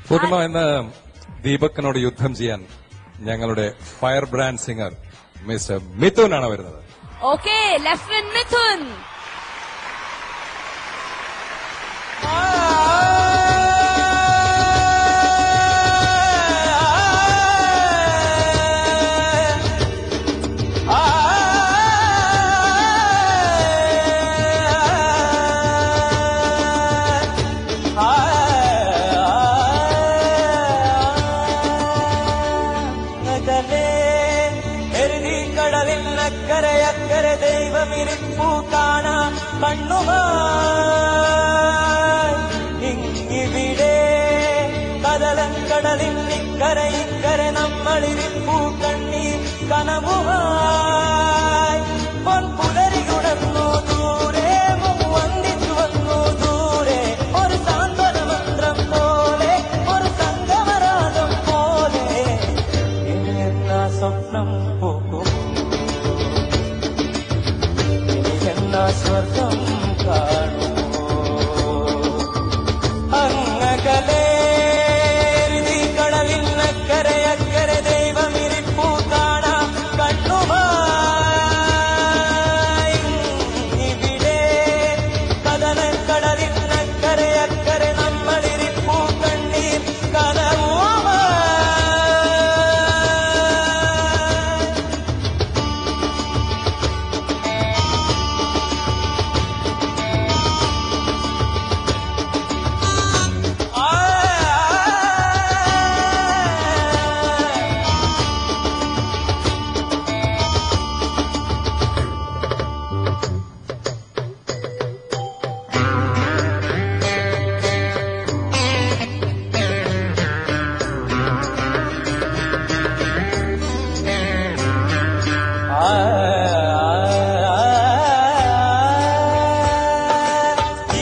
പൂർണിമ ഇന്ന് ദീപക്കിനോട് യുദ്ധം ചെയ്യാൻ ഞങ്ങളുടെ fire brand singer mister Mithun ആണ് വരുന്നത് ഓക്കെ ലെഫ്റ്റനന്റ് മിഥുൻ കടലിൽ അക്കരെ അക്കരെ ദൈവമിരിപ്പൂ കാണാ കണ്ണുമായി ഇങ്ങിവിടെ കടലൻ ഇക്കരെ ഇക്കരെ നമ്മളിരിപ്പൂ കണ്ണീർ കനവുമായി പൊൻപുലരിയുടന്നു ദൂരെ വന്ദിച്ചു വന്നു ദൂരെ ഒരു സാന്ത്വന മന്ത്രം പോലെ ഒരു സംഗമരാഗം പോലെ ഇനി എന്നാ സ്വപ്നം പോകും ഇനി എന്നാ സ്വർഗം കാണുമോ അങ്ങകലേ കടലിൽ അക്കരെ അക്കരെ ദൈവമിരിപ്പൂ കാണാം കണ്ണുമായി ഇവിടെ കടലൻ കടലിൽ അക്കരെ അക്കരെ നമ്മളിരിപ്പൂ കണ്ണീർ കനവുമായി ഈ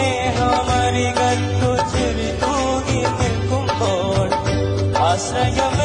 സ്നേഹമരികത്തു ചിരി തൂങ്ങി നിൽക്കുമ്പോൾ ആശ്രയം